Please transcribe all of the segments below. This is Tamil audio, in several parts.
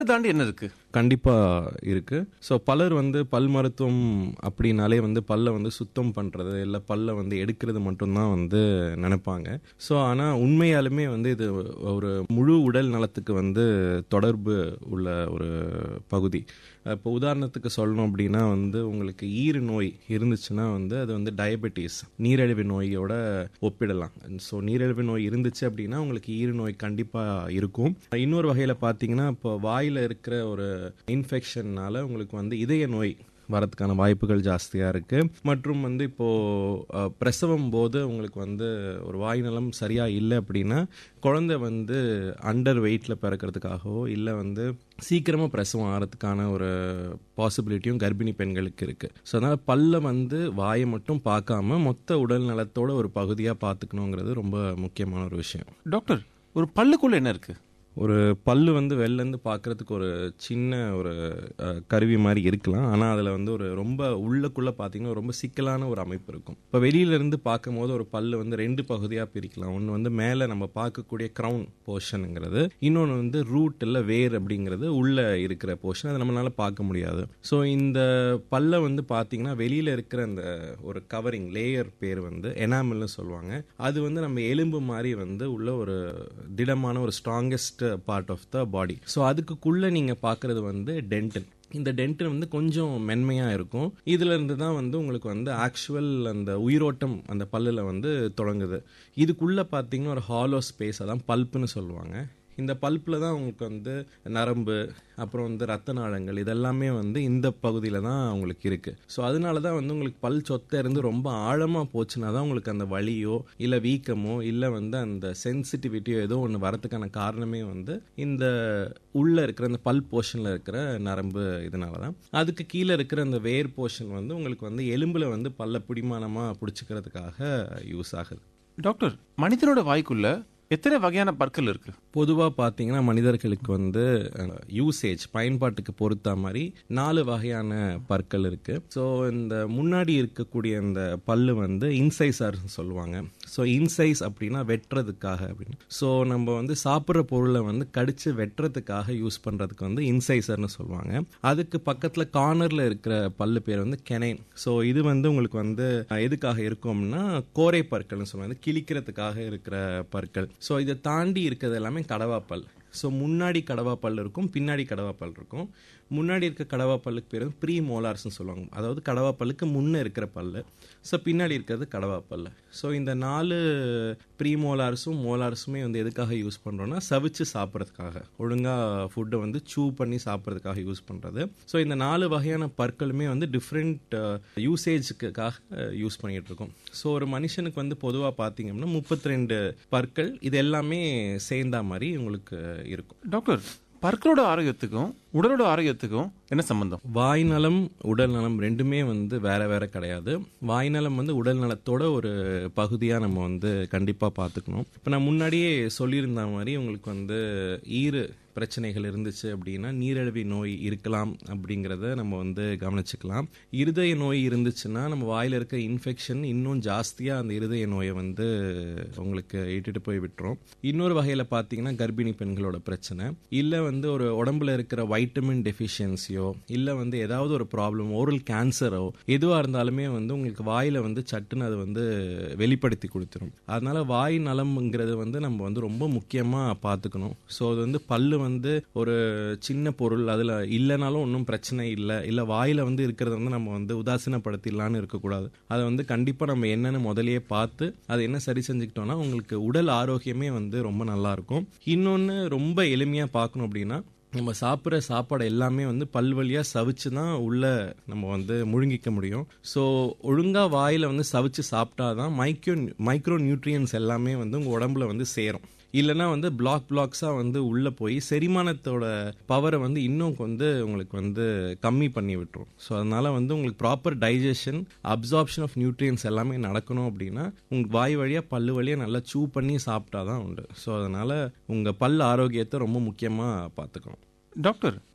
தாண்டி என்ன இருக்கு கண்டிப்பாக இருக்குது ஸோ பலர் வந்து பல் மருத்துவம் அப்படின்னாலே வந்து பல்லை வந்து சுத்தம் பண்ணுறது இல்லை பல்லை வந்து எடுக்கிறது மட்டும்தான் வந்து நினைப்பாங்க ஸோ ஆனால் உண்மையாலுமே வந்து இது ஒரு முழு உடல் நலத்துக்கு வந்து தொடர்பு உள்ள ஒரு பகுதி இப்போ உதாரணத்துக்கு சொல்லணும் அப்படின்னா வந்து உங்களுக்கு ஈறு நோய் இருந்துச்சுன்னா வந்து அது வந்து டயபெட்டிஸ் நீரிழிவு நோயோட ஒப்பிடலாம் ஸோ நீரிழிவு நோய் இருந்துச்சு அப்படின்னா உங்களுக்கு ஈறு நோய் கண்டிப்பாக இருக்கும் இன்னொரு வகையில் பார்த்தீங்கன்னா இப்போ வாயில் இருக்கிற ஒரு இன்ஃபெக்ஷன்னால உங்களுக்கு வந்து இதய நோய் வரதுக்கான வாய்ப்புகள் ஜாஸ்தியாக இருக்குது மற்றும் வந்து இப்போது பிரசவம் போது உங்களுக்கு வந்து ஒரு வாய் நலம் சரியாக இல்லை அப்படின்னா குழந்தை வந்து அண்டர் வெயிட்டில் பிறக்கிறதுக்காகவோ இல்லை வந்து சீக்கிரமாக பிரசவம் ஆகிறதுக்கான ஒரு பாசிபிலிட்டியும் கர்ப்பிணி பெண்களுக்கு இருக்குது ஸோ அதனால் பல்ல வந்து வாயை மட்டும் பார்க்காம மொத்த உடல் நலத்தோட ஒரு பகுதியாக பார்த்துக்கணுங்கிறது ரொம்ப முக்கியமான ஒரு விஷயம் டாக்டர் ஒரு பல்லுக்குள்ள என்ன இருக்கு ஒரு பல்லு வந்து வெளிலேருந்து பார்க்கறதுக்கு ஒரு சின்ன ஒரு அஹ், கருவி மாதிரி இருக்கலாம் ஆனால் அதில் வந்து ஒரு ரொம்ப உள்ளுக்குள்ளே பார்த்தீங்கன்னா ரொம்ப சிக்கலான ஒரு அமைப்பு இருக்கும் இப்போ வெளியிலேருந்து பார்க்கும்போது ஒரு பல்லு வந்து ரெண்டு பகுதியாக பிரிக்கலாம் ஒன்று வந்து மேலே நம்ம பார்க்கக்கூடிய க்ரௌன் போர்ஷனுங்கிறது இன்னொன்று வந்து ரூட் இல்லை வேர் அப்படிங்கிறது உள்ளே இருக்கிற போர்ஷன் அதை நம்மளால பார்க்க முடியாது ஸோ இந்த பல்லை வந்து பார்த்தீங்கன்னா வெளியில் இருக்கிற அந்த ஒரு கவரிங் லேயர் பேர் வந்து எனாமல்னு சொல்லுவாங்க அது வந்து நம்ம எலும்பு மாதிரி வந்து உள்ள ஒரு திடமான ஒரு strongest part of the body so அதுக்குள்ளே நீங்கள் பார்க்குறது வந்து டென்டன் இந்த டென்டன் வந்து கொஞ்சம் மென்மையாக இருக்கும் இதுல இருந்து தான் வந்து உங்களுக்கு வந்து ஆக்சுவல் அந்த உயிரோட்டம் அந்த பல்லில் வந்து தொடங்குது இதுக்குள்ளே பார்த்தீங்கன்னா ஒரு ஹாலோ ஸ்பேஸ் அதான் பல்ப்புன்னு சொல்லுவாங்க இந்த பல்ப்பில் தான் உங்களுக்கு வந்து நரம்பு அப்புறம் வந்து ரத்த நாளங்கள் இதெல்லாமே வந்து இந்த பகுதியில் தான் உங்களுக்கு இருக்குது ஸோ அதனால தான் வந்து உங்களுக்கு பல் சொத்தை இருந்து ரொம்ப ஆழமாக போச்சுன்னா தான் உங்களுக்கு அந்த வலியோ இல்லை வீக்கமோ இல்லை வந்து அந்த சென்சிட்டிவிட்டியோ ஏதோ ஒன்று வரதுக்கான காரணமே வந்து இந்த உள்ளே இருக்கிற அந்த பல் போர்ஷனில் இருக்கிற நரம்பு இதனால தான் அதுக்கு கீழே இருக்கிற அந்த வேர் போர்ஷன் வந்து உங்களுக்கு வந்து எலும்பில் வந்து பல்ல பிடிமானமாக பிடிச்சிக்கிறதுக்காக யூஸ் ஆகுது டாக்டர் மனிதனோட வாய்க்குள்ள எத்தனை வகையான பற்கள் இருக்கு பொதுவாக பார்த்தீங்கன்னா மனிதர்களுக்கு வந்து யூசேஜ் பயன்பாட்டுக்கு பொறுத்த மாதிரி நாலு வகையான பற்கள் இருக்கு ஸோ இந்த முன்னாடி இருக்கக்கூடிய இந்த பல்லு வந்து இன்சைசர் சொல்லுவாங்க ஸோ இன்சைஸ் அப்படின்னா வெட்டுறதுக்காக அப்படின்னு ஸோ நம்ம வந்து சாப்பிட்ற பொருளை வந்து கடிச்சு வெட்டுறதுக்காக யூஸ் பண்ணுறதுக்கு வந்து இன்சைசர்னு சொல்லுவாங்க அதுக்கு பக்கத்தில் கார்னரில் இருக்கிற பல்லு பேர் வந்து கெனைன் ஸோ இது வந்து உங்களுக்கு வந்து அஹ், எதுக்காக இருக்கும்னா கோரை பற்கள்னு சொல்லுவாங்க கிழிக்கிறதுக்காக இருக்கிற பற்கள் ஸோ இதை தாண்டி இருக்கிறது எல்லாமே கடவாப்பல் ஸோ முன்னாடி கடவாப்பல் இருக்கும் பின்னாடி கடவாப்பல் இருக்கும் முன்னாடி இருக்க கடவாப்பல்லுக்கு பேர் ப்ரீ மோலார்ஸ்னு சொல்லுவாங்க அதாவது கடவாப்பல்லுக்கு முன்னே இருக்கிற பல்லு ஸோ பின்னாடி இருக்கிறது கடவாப்பல் ஸோ இந்த நாலு ப்ரீ மோலார்ஸும் மோலார்ஸுமே வந்து எதுக்காக யூஸ் பண்ணுறோன்னா சவிச்சு சாப்பிட்றதுக்காக ஒழுங்காக ஃபுட்டை வந்து சூ பண்ணி சாப்பிட்றதுக்காக யூஸ் பண்ணுறது ஸோ இந்த நாலு வகையான பற்களுமே வந்து டிஃப்ரெண்ட் யூசேஜுக்காக யூஸ் பண்ணிகிட்டு இருக்கோம் ஸோ ஒரு மனுஷனுக்கு வந்து பொதுவாக பார்த்தீங்கன்னா முப்பத்தி ரெண்டு பற்கள் இது எல்லாமே சேர்ந்தா மாதிரி உங்களுக்கு இருக்கும் டாக்டர் பற்களோட ஆரோக்கியத்துக்கும் உடலோட ஆரோக்கியத்துக்கும் என்ன சம்பந்தம் வாய் நலம் உடல் நலம் ரெண்டுமே வந்து வேற வேற கிடையாது வாய் நலம் வந்து உடல் நலத்தோட ஒரு பகுதியாக நம்ம வந்து கண்டிப்பாக பார்த்துக்கணும் இப்போ நான் முன்னாடியே சொல்லியிருந்த மாதிரி உங்களுக்கு வந்து ஈறு பிரச்சனைகள் இருந்துச்சு அப்படின்னா நீரிழிவு நோய் இருக்கலாம் அப்படிங்கிறத நம்ம வந்து கவனிச்சுக்கலாம் இருதய நோய் இருந்துச்சுன்னா நம்ம வாயில் இருக்க இன்ஃபெக்ஷன் இன்னும் ஜாஸ்தியாக அந்த இருதய நோயை வந்து உங்களுக்கு இட்டுட்டு போய் விட்டுரும் இன்னொரு வகையில் பார்த்தீங்கன்னா கர்ப்பிணி பெண்களோட பிரச்சனை இல்லை வந்து ஒரு உடம்புல இருக்கிற வைட்டமின் டெஃபிஷியன்சியோ இல்லை வந்து ஏதாவது ஒரு ப்ராப்ளம் ஓரல் கேன்சரோ எதுவாக இருந்தாலுமே வந்து உங்களுக்கு வாயில் வந்து சட்டுன்னு அது வந்து வெளிப்படுத்தி கொடுத்துரும் அதனால வாய் நலம்ங்கிறது வந்து நம்ம வந்து ரொம்ப முக்கியமாக பார்த்துக்கணும் ஸோ அது வந்து பல்லு வந்து ஒரு சின்ன பொருள் அதில் இல்லைனாலும் ஒன்றும் பிரச்சனை இல்லை இல்லை வாயில் வந்து இருக்கிறத வந்து நம்ம வந்து உதாசீனப்படுத்திடலான்னு இருக்கக்கூடாது அதை வந்து கண்டிப்பாக நம்ம என்னென்னு முதலையே பார்த்து அதை என்ன சரி செஞ்சுக்கிட்டோம்னா உங்களுக்கு உடல் ஆரோக்கியமே வந்து ரொம்ப நல்லா இருக்கும் இன்னொன்று ரொம்ப எளிமையாக பார்க்கணும் அப்படின்னா நம்ம சாப்பிட்ற சாப்பாடு எல்லாமே வந்து பல்வழியாக சவிச்சு தான் உள்ள நம்ம வந்து முழுங்கிக்க முடியும் ஸோ ஒழுங்காக வாயில் வந்து சவிச்சு சாப்பிட்டா தான் மைக்ரோ மைக்ரோ நியூட்ரியன்ஸ் எல்லாமே வந்து உங்கள் உடம்புல வந்து சேரும் இல்லைன்னா வந்து பிளாக் பிளாக்ஸாக வந்து உள்ளே போய் செரிமானத்தோட பவரை வந்து இன்னும் வந்து உங்களுக்கு வந்து கம்மி பண்ணி விட்டுரும் ஸோ அதனால வந்து உங்களுக்கு proper digestion absorption of nutrients எல்லாமே நடக்கணும் அப்படின்னா உங்கள் வாய் வழியாக பல்லு வழியாக நல்லா சூ பண்ணி சாப்பிட்டா தான் உண்டு ஸோ அதனால உங்கள் பல் ஆரோக்கியத்தை ரொம்ப முக்கியமாக பார்த்துக்கணும் டாக்டர்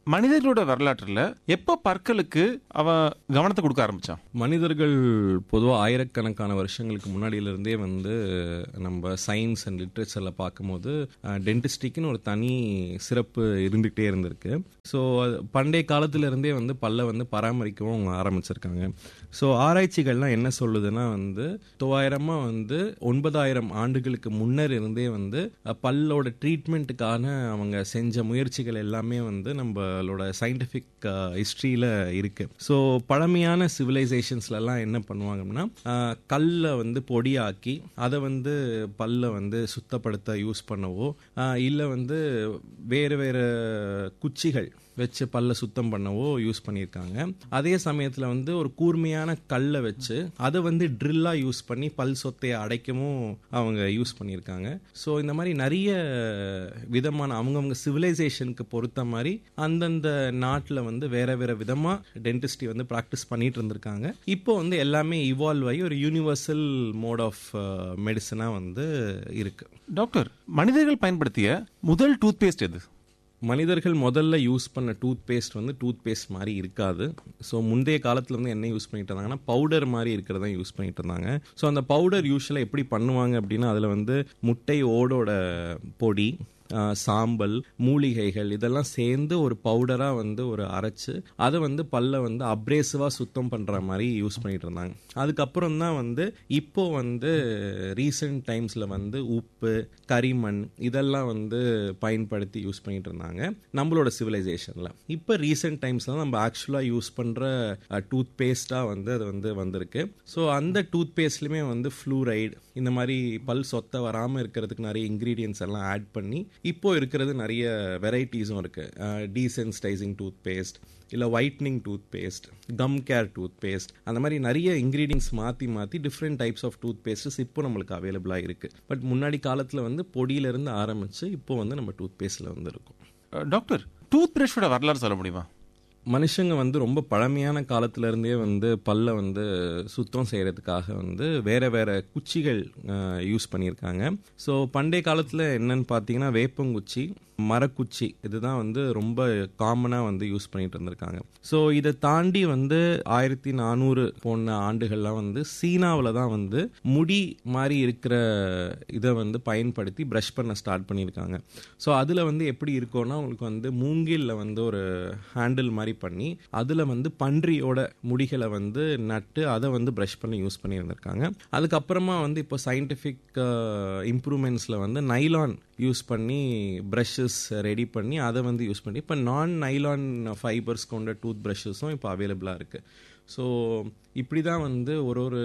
மனிதர்களோட வரலாற்றுல எப்ப பற்களுக்கு அவன் கவனத்தை கொடுக்க ஆரம்பிச்சான் மனிதர்கள் பொதுவாக ஆயிரக்கணக்கான வருஷங்களுக்கு முன்னாடியிலிருந்தே வந்து நம்ம சயின்ஸ் அண்ட் லிட்ரேச்சரில் பார்க்கும்போது டென்டிஸ்டிக்குன்னு ஒரு தனி சிறப்பு இருந்துகிட்டே இருந்திருக்கு ஸோ பண்டைய காலத்துல இருந்தே வந்து பல்லை வந்து பராமரிக்கவும் அவங்க ஆரம்பிச்சிருக்காங்க ஸோ ஆராய்ச்சிகள்லாம் என்ன சொல்லுதுன்னா வந்து தொள்ளாயிரமாக வந்து ஒன்பதாயிரம் ஆண்டுகளுக்கு முன்னர் இருந்தே வந்து அஹ், பல்லோட ட்ரீட்மெண்ட்டுக்கான அவங்க செஞ்ச முயற்சிகள் எல்லாமே வந்து நம்மளோட சயின்டிஃபிக் ஹிஸ்ட்ரியில் இருக்கு ஸோ பழமையான சிவிலைசேஷன்ஸ்லலாம் என்ன பண்ணுவாங்கன்னா அஹ், கல்லை வந்து பொடியாக்கி அதை வந்து பல்லை வந்து சுத்தப்படுத்த யூஸ் பண்ணவோ இல்லை வந்து வேறு வேறு குச்சிகள் வச்சு பல்ல சுத்தம் பண்ணவோ யூஸ் பண்ணியிருக்காங்க அதே சமயத்தில் வந்து ஒரு கூர்மையான கல்லை வச்சு அதை வந்து ட்ரில்லாக யூஸ் பண்ணி பல் சொத்தையை அடைக்கவும் அவங்க யூஸ் பண்ணியிருக்காங்க ஸோ இந்த மாதிரி நிறைய விதமான அவங்கவுங்க சிவிலைசேஷனுக்கு பொறுத்த மாதிரி அந்தந்த நாட்டில் வந்து வேற வேற விதமாக டென்டிஸ்ட்ரி வந்து ப்ராக்டிஸ் பண்ணிட்டு இருந்திருக்காங்க இப்போ வந்து எல்லாமே இவால்வ் ஆகி ஒரு யூனிவர்சல் மோட் ஆஃப் மெடிசனாக வந்து இருக்கு டாக்டர் மனிதர்கள் பயன்படுத்திய முதல் டூத் பேஸ்ட் எது மனிதர்கள் முதல்ல யூஸ் பண்ண டூத் பேஸ்ட் வந்து டூத் பேஸ்ட் மாதிரி இருக்காது ஸோ முந்தைய காலத்தில் வந்து என்ன யூஸ் பண்ணிட்டு இருந்தாங்கன்னா பவுடர் மாதிரி இருக்கிறத யூஸ் பண்ணிட்டு இருந்தாங்க ஸோ அந்த பவுடர் யூஸ்வலாக எப்படி பண்ணுவாங்க அப்படின்னா அதில் வந்து முட்டை ஓடோட பொடி ஆஹ், சாம்பல் மூலிகைகள் இதெல்லாம் சேர்ந்து ஒரு பவுடராக வந்து ஒரு அரைச்சு அதை வந்து பல்ல வந்து அப்ரேசிவாக சுத்தம் பண்ணுற மாதிரி யூஸ் பண்ணிட்டு இருந்தாங்க அதுக்கப்புறம் தான் வந்து இப்போ வந்து ரீசெண்ட் டைம்ஸில் வந்து உப்பு கரிமண் இதெல்லாம் வந்து பயன்படுத்தி யூஸ் பண்ணிட்டு இருந்தாங்க நம்மளோட சிவிலைசேஷனில் இப்போ ரீசெண்ட் டைம்ஸில் நம்ம ஆக்சுவலாக யூஸ் பண்ணுற டூத் பேஸ்ட்டாக வந்து அது வந்து வந்திருக்கு ஸோ அந்த டூத் பேஸ்ட்லையுமே வந்து ஃப்ளூரைடு இந்த மாதிரி பல் சொத்த வராமல் இருக்கிறதுக்கு நிறைய இன்க்ரீடியன்ஸ் எல்லாம் ஆட் பண்ணி இப்போ இருக்கிறது நிறைய வெரைட்டிஸும் இருக்குது டீசென்சிடைசிங் டூத் பேஸ்ட் இல்லை whitening toothpaste gum care toothpaste அந்த மாதிரி நிறைய இன்க்ரீடியன்ஸ் மாற்றி மாற்றி different types of toothpastes இப்போ நம்மளுக்கு அவைலபிளாக இருக்குது பட் முன்னாடி காலத்தில் வந்து பொடியிலேருந்து ஆரம்பித்து இப்போ வந்து நம்ம டூத் பேஸ்ட்டில் வந்து இருக்கும் அஹ், டாக்டர் டூத் பிரஷோட வரலாறு சொல்ல முடியுமா மனுஷங்க வந்து ரொம்ப பழமையான காலத்துல இருந்தே வந்து பல்ல வந்து சுத்தம் செய்யறதுக்காக வந்து வேற வேற குச்சிகள் யூஸ் பண்ணியிருக்காங்க ஸோ பண்டைய காலத்துல என்னன்னு பார்த்தீங்கன்னா வேப்பங்குச்சி மரக்குச்சி இதுதான் வந்து ரொம்ப காமனாக வந்து யூஸ் பண்ணிட்டு இருந்திருக்காங்க ஸோ இதை தாண்டி வந்து ஆயிரத்தி நானூறு போன ஆண்டுகள்லாம் வந்து சீனாவில் தான் வந்து முடி மாதிரி இருக்கிற இதை வந்து பயன்படுத்தி ப்ரஷ் பண்ண ஸ்டார்ட் பண்ணியிருக்காங்க ஸோ அதில் வந்து எப்படி இருக்கும்னா உங்களுக்கு வந்து மூங்கில்ல வந்து ஒரு ஹேண்டில் மாதிரி பண்ணி அதில் வந்து பன்றியோட முடிகளை வந்து நட்டு அதை வந்து ப்ரஷ் பண்ணி யூஸ் பண்ணியிருந்திருக்காங்க அதுக்கப்புறமா வந்து இப்போ சயின்டிஃபிக் இம்ப்ரூவ்மெண்ட்ஸில் வந்து நைலான் யூஸ் பண்ணி ப்ரஷஸ் ரெடி பண்ணி அதை வந்து யூஸ் பண்ணி இப்போ நான் நைலான் ஃபைபர்ஸ் கொண்ட டூத் ப்ரஷஸும் இப்போ அவைலபிளாக இருக்குது ஸோ இப்படி தான் வந்து ஒரு ஒரு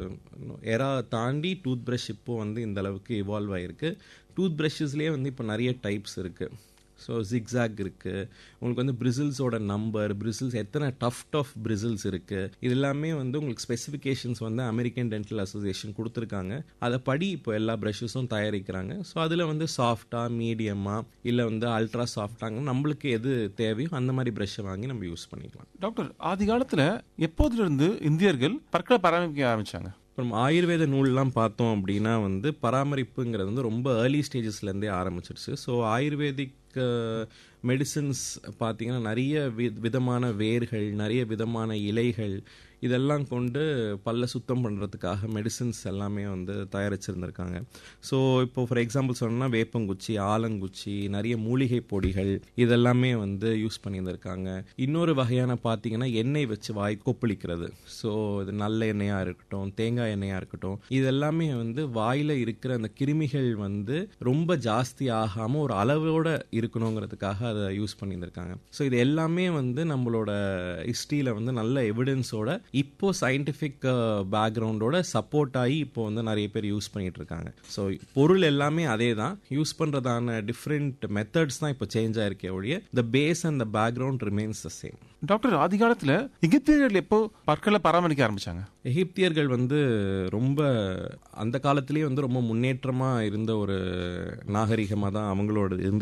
எரா தாண்டி டூத் ப்ரஷ் இப்போ வந்து இந்த அளவுக்கு இவால்வ் ஆகிருக்கு டூத் ப்ரஷஸ்லேயே வந்து இப்போ நிறைய டைப்ஸ் இருக்குது ஸோ ஜிக்ஸாக் இருக்குது உங்களுக்கு வந்து பிரிசில்ஸோட நம்பர் பிரிசில்ஸ் எத்தனை டஃப் டஃப் பிரிசில்ஸ் இருக்குது இது எல்லாமே வந்து உங்களுக்கு ஸ்பெசிஃபிகேஷன்ஸ் வந்து அமெரிக்கன் டென்டல் அசோசியேஷன் கொடுத்துருக்காங்க அதை படி இப்போ எல்லா ப்ரஷஸும் தயாரிக்கிறாங்க ஸோ அதில் வந்து சாஃப்டாக மீடியமாக இல்லை வந்து அல்ட்ரா சாஃப்டாங்க நம்மளுக்கு எது தேவையோ அந்த மாதிரி ப்ரஷ்ஷை வாங்கி நம்ம யூஸ் பண்ணிக்கலாம் டாக்டர் ஆதி காலத்துல எப்போதிலிருந்து இந்தியர்கள் பற்களை பராமரிக்க ஆரம்பிச்சாங்க அப்புறம் ஆயுர்வேத நூல்லாம் பார்த்தோம் அப்படின்னா வந்து பராமரிப்புங்கிறது வந்து ரொம்ப ஏர்லி ஸ்டேஜஸ்லேருந்தே ஆரம்பிச்சிருச்சு ஸோ ஆயுர்வேதிக் மெடிசின்ஸ் பார்த்தீங்கன்னா நிறைய வி விதமான வேர்கள் நிறைய விதமான இலைகள் இதெல்லாம் கொண்டு பல்ல சுத்தம் பண்ணுறதுக்காக மெடிசின்ஸ் எல்லாமே வந்து தயாரிச்சிருந்திருக்காங்க ஸோ இப்போ ஃபார் எக்ஸாம்பிள் சொன்னால் வேப்பங்குச்சி ஆலங்குச்சி நிறைய மூலிகை பொடிகள் இதெல்லாமே வந்து யூஸ் பண்ணியிருந்திருக்காங்க இன்னொரு வகையான பார்த்தீங்கன்னா எண்ணெய் வச்சு வாய் கொப்பளிக்கிறது ஸோ இது நல்ல எண்ணெயாக இருக்கட்டும் தேங்காய் எண்ணெயாக இருக்கட்டும் இது எல்லாமே வந்து வாயில் இருக்கிற அந்த கிருமிகள் வந்து ரொம்ப ஜாஸ்தி ஆகாமல் ஒரு அளவோட இருக்கணுங்கிறதுக்காக அதை யூஸ் பண்ணியிருந்திருக்காங்க ஸோ இது எல்லாமே வந்து நம்மளோட ஹிஸ்ட்ரியில் வந்து நல்ல எவிடன்ஸோட இப்போ சயின்டிஃபிக் பேக்ரவுண்டோட சப்போர்ட் ஆகி இப்போ வந்து நிறைய பேர் யூஸ் பண்ணிட்டு இருக்காங்க ஸோ பொருள் எல்லாமே அதே தான் யூஸ் பண்ணுறதான டிஃப்ரெண்ட் மெத்தட்ஸ் தான் இப்போ சேஞ்ச் ஆயிருக்கே ஒழிய the base and the background remains the same doctor ஆதி காலத்துல எகிப்தியர்கள் எப்போ பற்களை பராமரிக்க ஆரம்பிச்சாங்க எகிப்தியர்கள் வந்து ரொம்ப அந்த காலத்திலேயே வந்து ரொம்ப முன்னேற்றமாக இருந்த ஒரு நாகரிகமாக தான் அவங்களோட இருந்துச்சு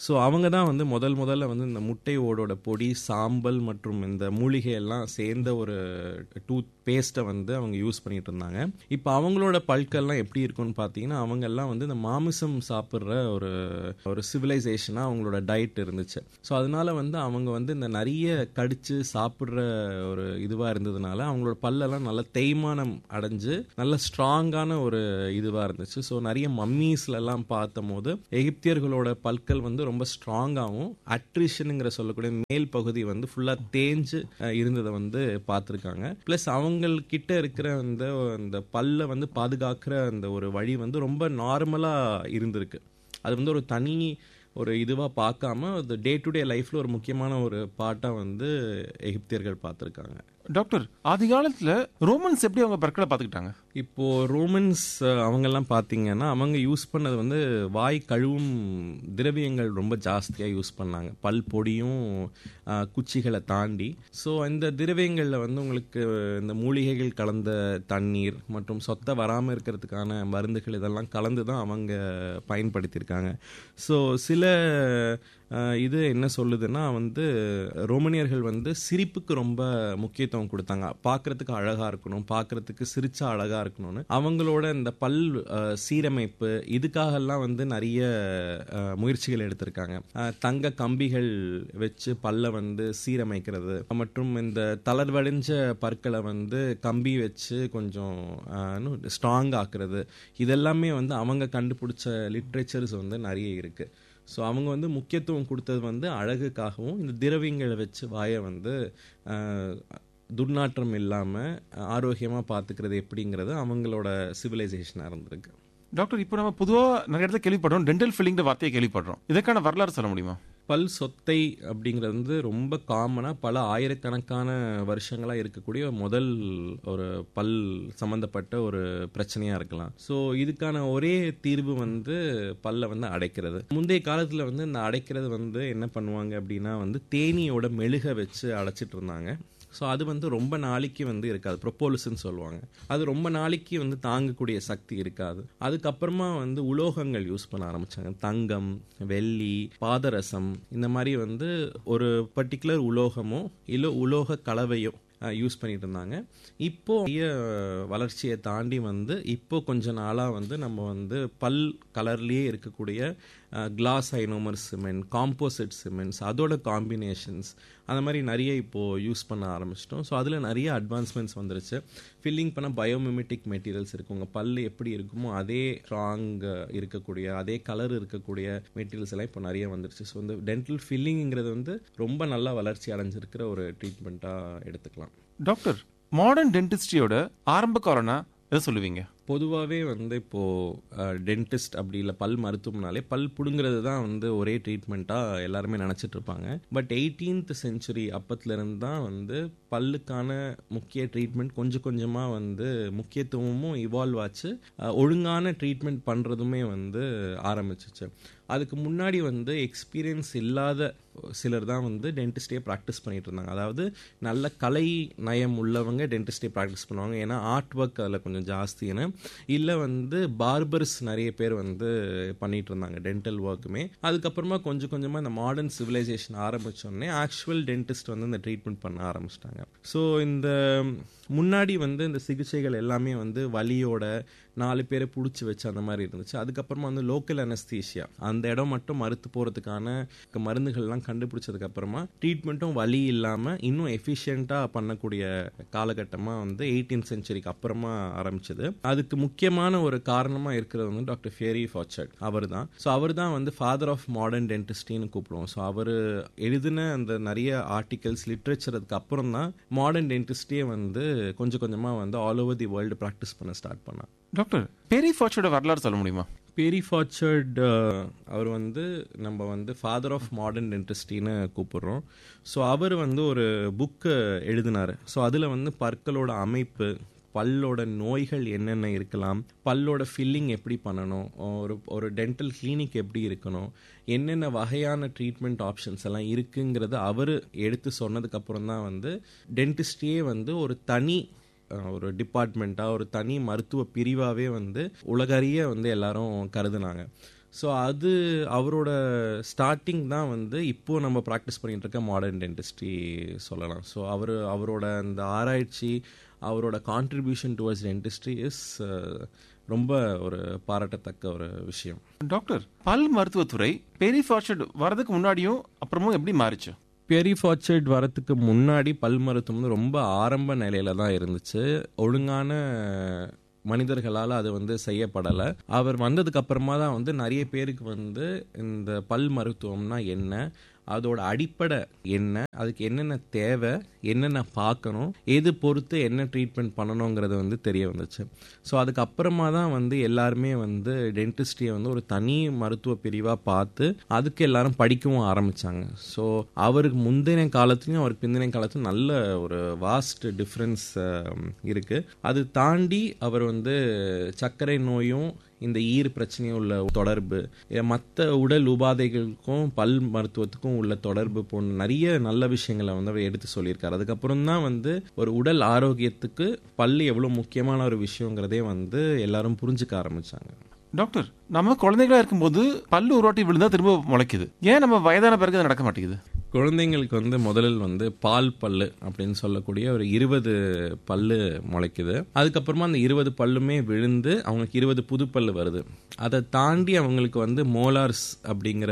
ஸோ அவங்க தான் வந்து முதல் முதல்ல வந்து இந்த முட்டை ஓடோட பொடி சாம்பல் மற்றும் இந்த மூலிகை எல்லாம் சேர்ந்த ஒரு டூத் பேஸ்ட்டை வந்து அவங்க யூஸ் பண்ணிட்டு இருந்தாங்க இப்போ அவங்களோட பல்கெல்லாம் எப்படி இருக்கும்னு பார்த்தீங்கன்னா அவங்க எல்லாம் வந்து இந்த மாமிசம் சாப்பிட்ற ஒரு ஒரு சிவிலைசேஷனாக அவங்களோட டயட் இருந்துச்சு ஸோ அதனால வந்து அவங்க வந்து இந்த நிறைய கடிச்சு சாப்பிட்ற ஒரு இதுவாக இருந்ததுனால அவங்களோட பல்லெல்லாம் நல்ல தேய்மானம் அடைஞ்சு நல்ல ஸ்ட்ராங்கான ஒரு இதுவாக இருந்துச்சு ஸோ நிறைய மம்மீஸ்லலாம் பார்த்தம் போது எகிப்தியர்களோட பற்கள் வந்து ரொம்ப ஸ்ட்ராங்காகவும் அட்ரிஷனுங்கிற சொல்லக்கூடிய மேல் பகுதி வந்து ஃபுல்லாக தேஞ்சு அஹ், இருந்ததை வந்து பார்த்துருக்காங்க ப்ளஸ் அவங்க கிட்ட இருக்கிற அந்த அந்த பல்லை வந்து பாதுகாக்கிற அந்த ஒரு வழி வந்து ரொம்ப நார்மலாக இருந்திருக்கு அது வந்து ஒரு தனி ஒரு இதுவாக பார்க்காம அது டே டு டே லைஃப்பில் ஒரு முக்கியமான ஒரு பாட்டாக வந்து எகிப்தியர்கள் பார்த்துருக்காங்க டாக்டர் ஆதி காலத்துல ரோமன்ஸ் எப்படி அவங்க பற்களை பார்த்துக்கிட்டாங்க இப்போ ரோமன்ஸ் அஹ், அவங்கெல்லாம் பார்த்தீங்கன்னா அவங்க யூஸ் பண்ணது வந்து வாய் கழுவும் திரவியங்கள் ரொம்ப ஜாஸ்தியாக யூஸ் பண்ணாங்க பல் பொடியும் அஹ், குச்சிகளை தாண்டி ஸோ இந்த திரவியங்களில் வந்து உங்களுக்கு இந்த மூலிகைகள் கலந்த தண்ணீர் மற்றும் சொத்தை வராமல் இருக்கிறதுக்கான மருந்துகள் இதெல்லாம் கலந்து தான் அவங்க பயன்படுத்தியிருக்காங்க ஸோ சில அஹ், இது என்ன சொல்லுதுன்னா வந்து ரோமனியர்கள் வந்து சிரிப்புக்கு ரொம்ப முக்கியத்துவம் கொடுத்தாங்க பார்க்கறதுக்கு அழகா இருக்கணும் பார்க்கறதுக்கு சிரிச்சா அழகா இருக்கணும்னு அவங்களோட இந்த பல் அஹ், சீரமைப்பு இதுக்காகலாம் வந்து நிறைய அஹ், முயற்சிகள் எடுத்திருக்காங்க அஹ், தங்க கம்பிகள் வச்சு பல்ல வந்து சீரமைக்கிறது மற்றும் இந்த தளர்வடைஞ்ச பற்களை வந்து கம்பி வச்சு கொஞ்சம் ஸ்ட்ராங் ஆக்குறது இதெல்லாமே வந்து அவங்க கண்டுபிடிச்ச லிட்ரேச்சர்ஸ் வந்து நிறைய இருக்கு ஸோ அவங்க வந்து முக்கியத்துவம் கொடுத்தது வந்து அழகுக்காகவும் இந்த திரவியங்களை வச்சு வாயை வந்து அஹ், துர்நாற்றம் இல்லாமல் ஆரோக்கியமாக பார்த்துக்கிறது எப்படிங்கிறது அவங்களோட சிவிலைசேஷனாக இருந்திருக்கு டாக்டர் இப்போ நம்ம பொதுவா நிறைய இடத்துல கேள்விப்படுறோம் டென்டல் ஃபில்லிங் வார்த்தையை கேள்விப்படுறோம் இதற்கான வரலாறு சொல்ல முடியுமா பல் சொத்தை அப்படிங்கிறது வந்து ரொம்ப காமனாக பல ஆயிரக்கணக்கான வருஷங்களாக இருக்கக்கூடிய முதல் ஒரு பல் சம்மந்தப்பட்ட ஒரு பிரச்சனையாக இருக்கலாம் ஸோ இதுக்கான ஒரே தீர்வு வந்து பல்லை வந்து அடைக்கிறது முந்தைய காலத்தில் வந்து இந்த அடைக்கிறது வந்து என்ன பண்ணுவாங்க அப்படின்னா வந்து தேனியோட மெழுக வச்சு அடைச்சிட்டு இருந்தாங்க ஸோ அது வந்து ரொம்ப நாளைக்கு வந்து இருக்காது ப்ரொப்போலிஸ்ன்னு சொல்லுவாங்க அது ரொம்ப நாளைக்கு வந்து தாங்கக்கூடிய சக்தி இருக்காது அதுக்கப்புறமா வந்து உலோகங்கள் யூஸ் பண்ண ஆரம்பிச்சாங்க தங்கம் வெள்ளி பாதரசம் இந்த மாதிரி வந்து ஒரு பர்டிகுலர் உலோகமோ இல்லை உலோக கலவையோ யூஸ் பண்ணிட்டு இருந்தாங்க இப்போ நிறைய வளர்ச்சியை தாண்டி வந்து இப்போ கொஞ்ச நாளாக வந்து நம்ம வந்து பல் கலர்லேயே இருக்கக்கூடிய glass ionomer cement composite cements அதோட காம்பினேஷன்ஸ் அந்த மாதிரி நிறைய இப்போது யூஸ் பண்ண ஆரம்பிச்சிட்டோம் ஸோ அதில் நிறைய அட்வான்ஸ்மெண்ட்ஸ் வந்துருச்சு ஃபில்லிங் பண்ண பயோமிமெட்டிக் மெட்டீரியல்ஸ் இருக்கு உங்கள் பல் எப்படி இருக்குமோ அதே ஸ்ட்ராங் இருக்கக்கூடிய அதே கலர் இருக்கக்கூடிய மெட்டீரியல்ஸ் எல்லாம் இப்போ நிறைய வந்துருச்சு ஸோ இந்த டென்டல் ஃபில்லிங்கிறது வந்து ரொம்ப நல்லா வளர்ச்சி அடைஞ்சிருக்கிற ஒரு ட்ரீட்மெண்ட்டாக எடுத்துக்கலாம் டாக்டர் மாடர்ன் டென்டிஸ்ட்ரியோட ஆரம்ப காலம்னா எதை சொல்லுவீங்க பொதுவாகவே வந்து இப்போது டென்டிஸ்ட் அப்படி இல்லை பல் மருத்துவம்னாலே பல் பிடுங்கிறது தான் வந்து ஒரே ட்ரீட்மெண்ட்டாக எல்லாருமே நினச்சிட்டு இருப்பாங்க பட் எயிட்டீன்த் செஞ்சுரி அப்பத்துலேருந்து தான் வந்து பல்லுக்கான முக்கிய ட்ரீட்மெண்ட் கொஞ்சம் கொஞ்சமாக வந்து முக்கியத்துவமும் இவால்வ் ஆச்சு அஹ், ஒழுங்கான ட்ரீட்மெண்ட் பண்ணுறதுமே வந்து ஆரம்பிச்சிச்சு அதுக்கு முன்னாடி வந்து எக்ஸ்பீரியன்ஸ் இல்லாத சிலர் தான் வந்து டென்டிஸ்டே ப்ராக்டிஸ் பண்ணிட்டு இருந்தாங்க அதாவது நல்ல கலை நயம் உள்ளவங்க டென்டிஸ்டே ப்ராக்டிஸ் பண்ணுவாங்க ஏன்னா ஆர்ட் ஒர்க் அதில் கொஞ்சம் ஜாஸ்தின்னு இல்லை வந்து பார்பர்ஸ் நிறைய பேர் வந்து பண்ணிட்டு இருந்தாங்க டென்டல் ஒர்க்குமே அதுக்கப்புறமா கொஞ்சம் கொஞ்சமாக இந்த மாடர்ன் சிவிலைசேஷன் ஆரம்பிச்சோடனே ஆக்சுவல் டென்டிஸ்ட் வந்து இந்த ட்ரீட்மெண்ட் பண்ண ஆரம்பிச்சிட்டாங்க ஸோ இந்த முன்னாடி வந்து இந்த சிகிச்சைகள் எல்லாமே வந்து வலியோட நாலு பேரை பிடிச்சி வச்சு அந்த மாதிரி இருந்துச்சு அதுக்கப்புறமா வந்து லோக்கல் அனஸ்தீஷியா அந்த இடம் மட்டும் மறுத்து போகிறதுக்கான மருந்துகள்லாம் கண்டுபிடிச்சதுக்கு அப்புறமா ட்ரீட்மெண்ட்டும் வலி இல்லாமல் இன்னும் எஃபிஷியண்ட்டாக பண்ணக்கூடிய காலகட்டமாக வந்து எயிட்டீன் செஞ்சுரிக்கு அப்புறமா ஆரம்பிச்சது அதுக்கு முக்கியமான ஒரு காரணமாக இருக்கிறது வந்து டாக்டர் ஃபேரி ஃபார்ச்சர்ட் அவர் தான் ஸோ அவர் தான் வந்து ஃபாதர் ஆஃப் மாடர்ன் டென்டிஸ்டின்னு கூப்பிடுவோம் ஸோ அவர் எழுதின அந்த நிறைய ஆர்டிகல்ஸ் லிட்ரேச்சருக்கு அப்புறம் தான் மாடர்ன் டென்டிஸ்டே வந்து கொஞ்சம் கொஞ்சமாக வந்து all over the world practice பண்ண ஸ்டார்ட் பண்ணார் டாக்டர் பெரி ஃபார்ச்சோட வரலாறு சொல்ல முடியுமா பேரி ஃபார்ச்சர்ட் அவர் வந்து நம்ம வந்து ஃபாதர் ஆஃப் மாடர்ன் டென்டிஸ்டின்னு கூப்பிடுறோம் ஸோ அவர் வந்து ஒரு புக்கு எழுதினார் ஸோ அதில் வந்து பற்களோட அமைப்பு பல்லோட நோய்கள் என்னென்ன இருக்கலாம் பல்லோட ஃபில்லிங் எப்படி பண்ணணும் ஒரு ஒரு டென்டல் கிளினிக் எப்படி இருக்கணும் என்னென்ன வகையான ட்ரீட்மெண்ட் ஆப்ஷன்ஸ் எல்லாம் இருக்குங்கிறத அவர் எடுத்து சொன்னதுக்கப்புறம் தான் வந்து டென்டிஸ்டியே வந்து ஒரு தனி அஹ், ஒரு டிபார்ட்மெண்ட்டாக ஒரு தனி மருத்துவ பிரிவாகவே வந்து உலகறிய வந்து எல்லாரும் கருதுனாங்க ஸோ அது அவரோட ஸ்டார்டிங் தான் வந்து இப்போ நம்ம ப்ராக்டிஸ் பண்ணிட்டு இருக்க மாடர்ன் டென்டிஸ்ட்ரி சொல்லலாம் ஸோ அவர் அவரோட அந்த ஆராய்ச்சி அவரோட கான்ட்ரிபியூஷன் டுவர்ட்ஸ் டென்டிஸ்ட்ரி இஸ் ரொம்ப ஒரு பாராட்டத்தக்க ஒரு விஷயம் டாக்டர் பல் மருத்துவத்துறை பெரிஃபார்ச்சட் வரதுக்கு முன்னாடியும் அப்புறமும் எப்படி மாறிச்சு பெரிஃபார்ச்சர்ட் வரத்துக்கு முன்னாடி பல் மருத்துவம் வந்து ரொம்ப ஆரம்ப நிலையில தான் இருந்துச்சு ஒழுங்கான மனிதர்களால் அது வந்து செய்யப்படலை அவர் வந்ததுக்கு அப்புறமா தான் வந்து நிறைய பேருக்கு வந்து இந்த பல் மருத்துவம்னா என்ன அதோட அடிப்படை என்ன அதுக்கு என்னென்ன தேவை என்னென்ன பார்க்கணும் எது பொறுத்து என்ன ட்ரீட்மெண்ட் பண்ணணுங்கிறது வந்து தெரிய வந்துச்சு ஸோ அதுக்கப்புறமா தான் வந்து எல்லாருமே வந்து டென்டிஸ்ட்ரியை வந்து ஒரு தனி மருத்துவ பிரிவாக பார்த்து அதுக்கு எல்லாரும் படிக்கவும் ஆரம்பித்தாங்க ஸோ அவருக்கு முந்தின காலத்துலையும் அவருக்கு பிந்தின காலத்துலையும் நல்ல ஒரு வாஸ்ட் டிஃப்ரென்ஸ் இருக்குது அது தாண்டி அவர் வந்து சர்க்கரை நோயும் இந்த ஈர் பிரச்சனையும் உள்ள தொடர்பு மற்ற உடல் உபாதைகளுக்கும் பல் மருத்துவத்துக்கும் உள்ள தொடர்பு போன்ற நிறைய நல்ல விஷயங்களை வந்து அவர் எடுத்து சொல்லியிருக்காரு அதுக்கப்புறம் தான் வந்து ஒரு உடல் ஆரோக்கியத்துக்கு பல் எவ்வளோ முக்கியமான ஒரு விஷயங்கிறதே வந்து எல்லாரும் புரிஞ்சுக்க ஆரம்பிச்சாங்க டாக்டர் நம்ம குழந்தைகளா இருக்கும்போது பல்லு ஒரு வாட்டி விழுந்தா திரும்ப முளைக்குது ஏன் நம்ம வயதான பிறகு அது நடக்க மாட்டேங்குது குழந்தைங்களுக்கு வந்து முதலில் வந்து பால் பல்லு அப்படின்னு சொல்லக்கூடிய ஒரு இருபது பல்லு முளைக்குது அதுக்கப்புறமா அந்த இருபது பல்லுமே விழுந்து அவங்களுக்கு இருபது புது பல்லு வருது அதை தாண்டி அவங்களுக்கு வந்து மோலார்ஸ் அப்படிங்கிற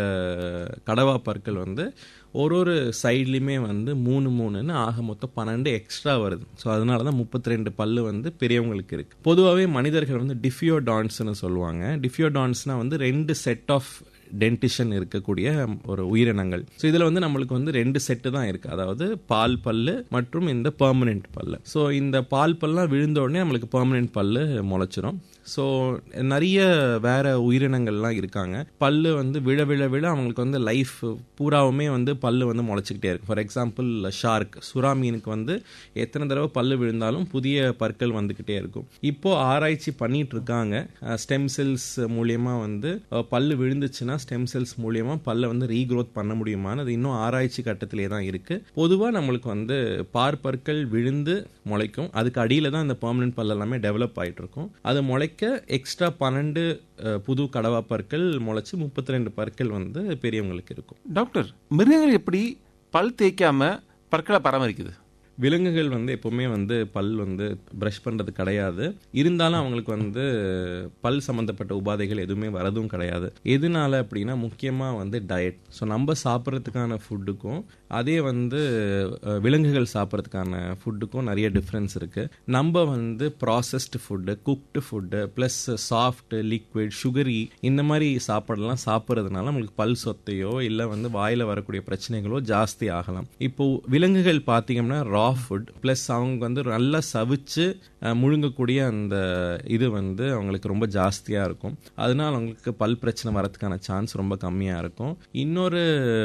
கடவா பற்கள் வந்து ஒரு ஒரு சைட்லையுமே வந்து மூணு மூணுன்னு ஆக மொத்தம் பன்னெண்டு எக்ஸ்ட்ரா வருது ஸோ அதனால தான் முப்பத்தி ரெண்டு பல்லு வந்து பெரியவங்களுக்கு இருக்கு பொதுவாகவே மனிதர்கள் வந்து டிஃபியோடான்ஸ்னு சொல்லுவாங்க டிஃபியோடான்ஸ்னா வந்து ரெண்டு செட் ஆஃப் டென்டிஷன் இருக்கக்கூடிய ஒரு உயிரினங்கள் ஸோ இதில் வந்து நம்மளுக்கு வந்து ரெண்டு செட்டு தான் இருக்குது அதாவது பால் பல்லு மற்றும் இந்த பெர்மனெண்ட் பல்லு ஸோ இந்த பால் பல்லாம் விழுந்த உடனே நம்மளுக்கு பெர்மனெண்ட் பல்லு முளைச்சிரும் ஸோ நிறைய வேற உயிரினங்கள்லாம் இருக்காங்க பல்லு வந்து விழ விழ விழ அவங்களுக்கு வந்து லைஃப் பூராவுமே வந்து பல்லு வந்து முளைச்சிக்கிட்டே இருக்கு ஃபார் எக்ஸாம்பிள் ஷார்க் சுறா மீனுக்கு வந்து எத்தனை தடவை பல்லு விழுந்தாலும் புதிய பற்கள் வந்துக்கிட்டே இருக்கும் இப்போ ஆராய்ச்சி பண்ணிட்டு இருக்காங்க ஸ்டெம் செல்ஸ் மூலியமா வந்து பல்லு விழுந்துச்சுன்னா ஸ்டெம் செல்ஸ் மூலியமா பல்ல வந்து ரீக்ரோத் பண்ண முடியுமான்னு அது இன்னும் ஆராய்ச்சி கட்டத்திலே தான் இருக்கு பொதுவாக நம்மளுக்கு வந்து பார்ப்பற்கள் விழுந்து முளைக்கும் அதுக்கு அடியில தான் இந்த பெர்மனன்ட் பல் எல்லாமே டெவலப் ஆயிட்டு இருக்கும் அது முளைக்க எக்ஸ்ட்ரா பன்னெண்டு புது கடவா பற்கள் முளைச்சு முப்பத்தி ரெண்டு பற்கள் வந்து பெரியவங்களுக்கு இருக்கும் டாக்டர் மிருகங்கள் எப்படி பல் தேய்க்காம பற்களை பராமரிக்குது விலங்குகள் வந்து எப்பவுமே வந்து பல் வந்து ப்ரஷ் பண்ணுறது கிடையாது இருந்தாலும் அவங்களுக்கு வந்து பல் சம்மந்தப்பட்ட உபாதைகள் எதுவுமே வரதும் கிடையாது எதனால அப்படின்னா முக்கியமாக வந்து டயட் ஸோ நம்ம சாப்பிட்றதுக்கான ஃபுட்டுக்கும் அதே வந்து விலங்குகள் சாப்பிட்றதுக்கான ஃபுட்டுக்கும் நிறைய டிஃப்ரென்ஸ் இருக்குது நம்ம வந்து processed food cooked food plus soft liquid sugary இந்த மாதிரி சாப்பாடெல்லாம் சாப்பிட்றதுனால நம்மளுக்கு பல் சொத்தையோ இல்லை வந்து வாயில் வரக்கூடிய பிரச்சனைகளோ ஜாஸ்தி ஆகலாம் இப்போ விலங்குகள் பார்த்தீங்கன்னா ரா ஃபுட் ப்ளஸ் அவங்க வந்து நல்லா சவிச்சு முழுங்கக்கூடிய அந்த இது வந்து அவங்களுக்கு ரொம்ப ஜாஸ்தியாக இருக்கும் அதனால அவங்களுக்கு பல் பிரச்சனை வரதுக்கான சான்ஸ் ரொம்ப கம்மியாக இருக்கும் இன்னொரு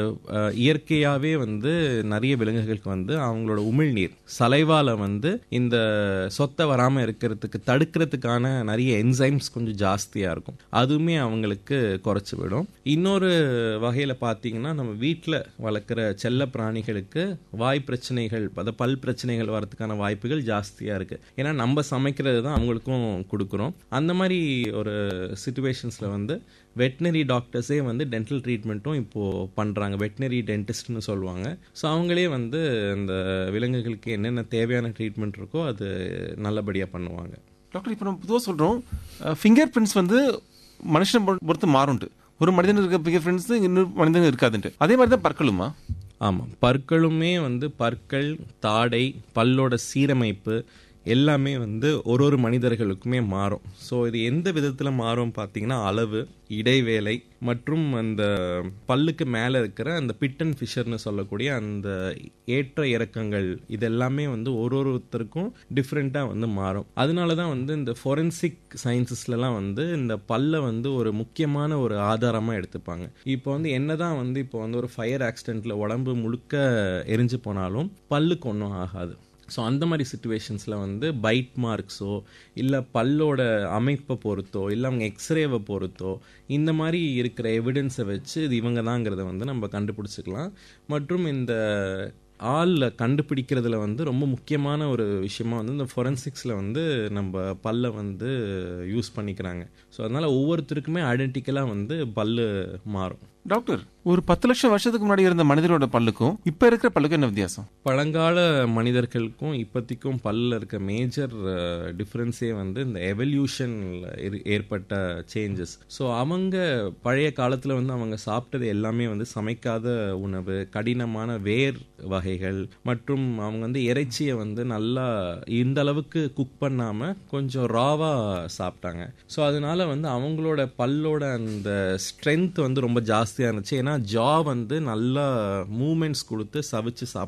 இயற்கையாகவே வந்து நிறைய விலங்குகளுக்கு வந்து அவங்களோட உமிழ்நீர் சலைவால வந்து இந்த சொத்தை வராமல் இருக்கிறதுக்கு தடுக்கிறதுக்கான நிறைய என்சைம்ஸ் கொஞ்சம் ஜாஸ்தியாக இருக்கும் அதுவுமே அவங்களுக்கு குறைச்சி விடும் இன்னொரு வகையில் பார்த்தீங்கன்னா நம்ம வீட்டில் வளர்க்குற செல்ல பிராணிகளுக்கு வாய் பிரச்சனைகள் அதை பல் பிரச்சனைகள் வரதுக்கான வாய்ப்புகள் ஜாஸ்தியாக இருக்குது ஏன்னா நம்ம சமைக்கிறது தான் அவங்களுக்கும் கொடுக்குறோம் அந்த மாதிரி ஒரு சுச்சுவேஷன்ஸில் வந்து வெட்டினரி டாக்டர்ஸே வந்து டென்டல் ட்ரீட்மெண்ட்டும் இப்போது பண்ணுறாங்க வெட்டினரி டென்டிஸ்ட்னு சொல்லுவாங்க ஸோ அவங்களே வந்து அந்த விலங்குகளுக்கு என்னென்ன தேவையான ட்ரீட்மெண்ட் இருக்கோ அது நல்லபடியாக பண்ணுவாங்க டாக்டர் இப்போ நம்ம பொதுவாக சொல்கிறோம் ஃபிங்கர் பிரிண்ட்ஸ் வந்து மனுஷனை பொறுத்து மாறும்ட்டு ஒரு மனிதன் இருக்க ஃபிங்கர் பிரிண்ட்ஸ் இன்னொரு மனிதன் இருக்காதுன்ட்டு அதே மாதிரி தான் பற்களுமா ஆமாம் பற்களுமே வந்து பற்கள் தாடை பல்லோட சீரமைப்பு எல்லாமே வந்து ஒரு ஒரு மனிதர்களுக்குமே மாறும் ஸோ இது எந்த விதத்தில் மாறும் பார்த்தீங்கன்னா அளவு இடைவேளை மற்றும் அந்த பல்லுக்கு மேலே இருக்கிற அந்த பிட்டன் ஃபிஷர்னு சொல்லக்கூடிய அந்த ஏற்ற இறக்கங்கள் இதெல்லாமே வந்து ஒரு ஒருத்தருக்கும் டிஃப்ரெண்ட்டாக வந்து மாறும் அதனால தான் வந்து இந்த ஃபொரென்சிக் சயின்சஸ்லலாம் வந்து இந்த பல்லை வந்து ஒரு முக்கியமான ஒரு ஆதாரமாக எடுத்துப்பாங்க இப்போ வந்து என்னதான் வந்து இப்போ வந்து ஒரு ஃபயர் ஆக்சிடென்ட்டில் உடம்பு முழுக்க எரிஞ்சு போனாலும் பல்லுக்கு ஒன்றும் ஆகாது ஸோ அந்த மாதிரி சுச்சுவேஷன்ஸில் வந்து பைட் மார்க்ஸோ இல்லை பல்லோட அமைப்பை பொறுத்தோ இல்லை அவங்க எக்ஸ்ரேவை பொறுத்தோ இந்த மாதிரி இருக்கிற எவிடன்ஸை வச்சு இது இவங்க தாங்கிறத வந்து நம்ம கண்டுபிடிச்சிக்கலாம் மற்றும் இந்த ஆள் கண்டுபிடிக்கிறதுல வந்து ரொம்ப முக்கியமான ஒரு விஷயமா வந்து இந்த ஃபொரன்சிக்ஸில் வந்து நம்ம பல்லை வந்து யூஸ் பண்ணிக்கிறாங்க ஸோ அதனால் ஒவ்வொருத்தருக்குமே ஐடென்டிக்கலாக வந்து பல்லு மாறும் டாக்டர் ஒரு பத்து லட்சம் வருஷத்துக்கு முன்னாடி இருந்த மனிதனோட பல்லுக்கும் இப்ப இருக்கிற பல்லுக்கும் என்ன வித்தியாசம் பழங்கால மனிதர்களுக்கும் இப்போதைக்கும் பல்லில் இருக்க மேஜர் டிஃப்ரென்ஸே வந்து இந்த எவல்யூஷனில் ஏற்பட்ட சேஞ்சஸ் ஸோ அவங்க பழைய காலத்தில் வந்து அவங்க சாப்பிட்டது எல்லாமே வந்து சமைக்காத உணவு கடினமான வேர் வகைகள் மற்றும் அவங்க வந்து இறைச்சியை வந்து நல்லா இந்த அளவுக்கு குக் பண்ணாமல் கொஞ்சம் ராவாக சாப்பிட்டாங்க ஸோ அதனால வந்து அவங்களோட பல்லோட அந்த ஸ்ட்ரென்த் வந்து ரொம்ப ஜாஸ்தியாக இருந்துச்சு ஏன்னா ஜா வந்து நல்லா மூமெண்ட்ஸ் கொடுத்து சவிச்சு சாப்பிட